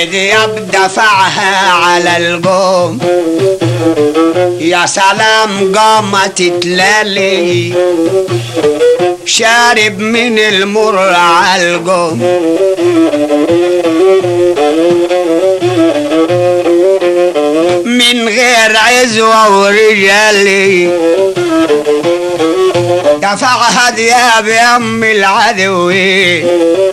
ذياب دفعها على القوم يا سلام قامت تلالي شارب من المر على القوم من غير عزوة ورجالي دفعها ذياب يم العدوين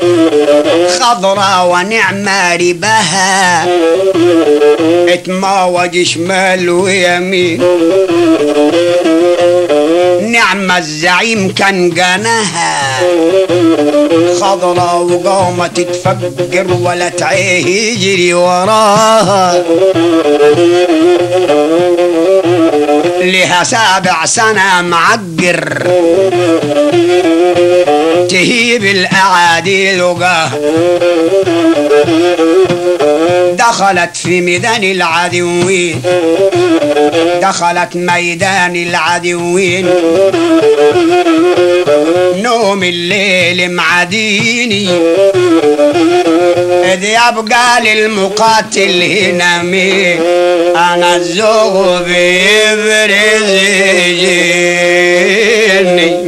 خضرة ونعمة ربها اتماوج شمال ويمين نعم الزعيم كان جناها خضرة وقامت تفجر ولا تعيه يجري وراها لها سابع سنة معجر تهيب الأعادي لقاه دخلت في ميدان العدوين دخلت ميدان العدوين نوم الليل معديني إذ يبقى للمقاتل هنا مين أنا الزوغ بيبرز يجيني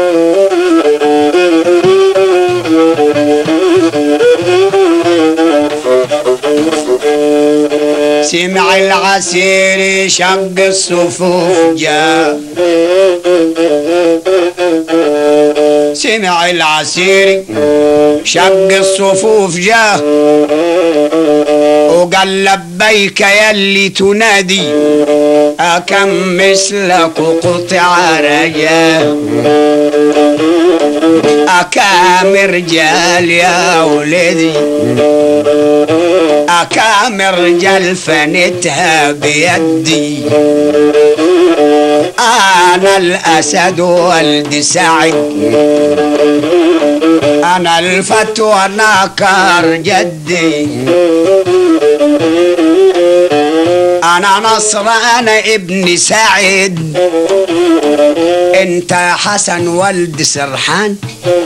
سمع العسير شق الصفوف جاء سمع العسير شق الصفوف جاء وقال لبيك يلي تنادي أكم مثلك قطع رجاء أكام رجال يا ولدي أكام رجال فنتها بيدي أنا الأسد والد سعد أنا الفتوى ناكر جدي أنا نصر أنا ابن سعد انت حسن ولد سرحان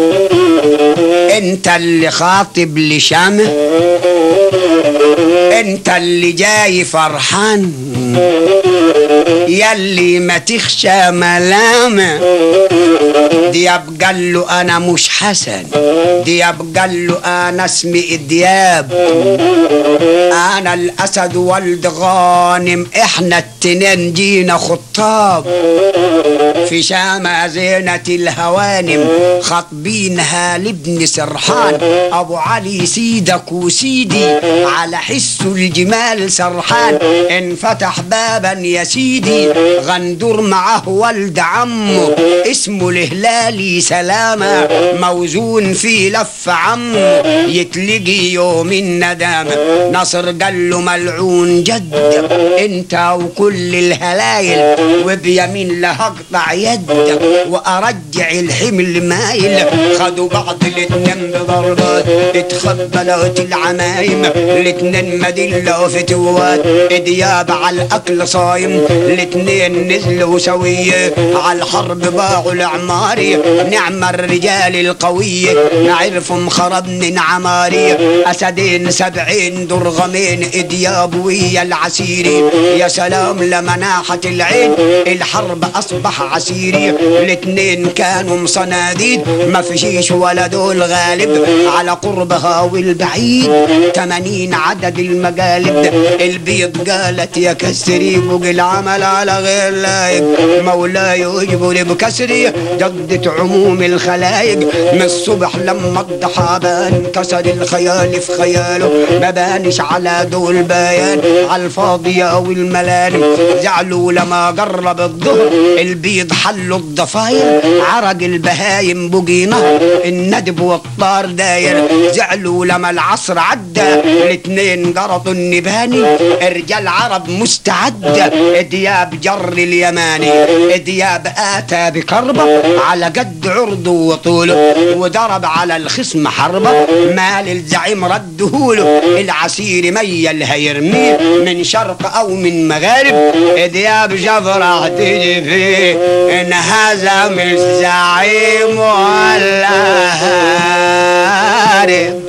انت اللي خاطب لشامه انت اللي جاي فرحان يلي ما تخشى ملامه دي يبقى له انا مش حسن دي يبقى له انا اسمي ادياب انا الاسد والد غانم احنا التنين جينا خطاب في شام زينة الهوانم خطبينها لابن سرحان ابو علي سيدك وسيدي على حس الجمال سرحان انفتح بابا يا سيدي غندور معه ولد عمه اسمه الهلالي سلامة موزون في لف عمه يتلقي يوم الندامة نصر قال له ملعون جدك انت وكل الهلايل وبيمين له اقطع يدك وارجع الحمل مايل خدوا بعض الاتنين بضربات اتخبلت العمايم الاتنين مدلة وفتوات دياب على الاكل صايم الاتنين نزلوا سوية على الحرب باعوا العماري نعم الرجال القوية نعرفهم خربن عماري اسدين سبعين درغمين ادياب ويا العسيري يا سلام لمناحة العين الحرب اصبح عسيري الاتنين كانوا صناديد ما فيش ولا دول غالب على قربها والبعيد تمانين عدد المقالب البيض قالت يا كسري بقي العمل على غير لايق مولاي اجبر بكسري جدت عموم الخلايق من الصبح لما الضحى بان كسر الخيال في خياله ما بانش على دول بيان على الفاضية والملانم زعلوا لما قرب الظهر البيض حلوا الضفاير عرق البهايم بقي نهر الندب والطار داير زعلوا لما العصر عدى الاتنين قرطوا النباني رجال عرب مستعدة دياب جر اليماني دياب آتى بكربة على قد عرضه وطوله وضرب على الخصم حربة مال الزعيم ردهوله العسير ميل هيرميه من شرق أو من مغارب دياب جبرة تجي فيه إن هذا مش زعيم ولا هارب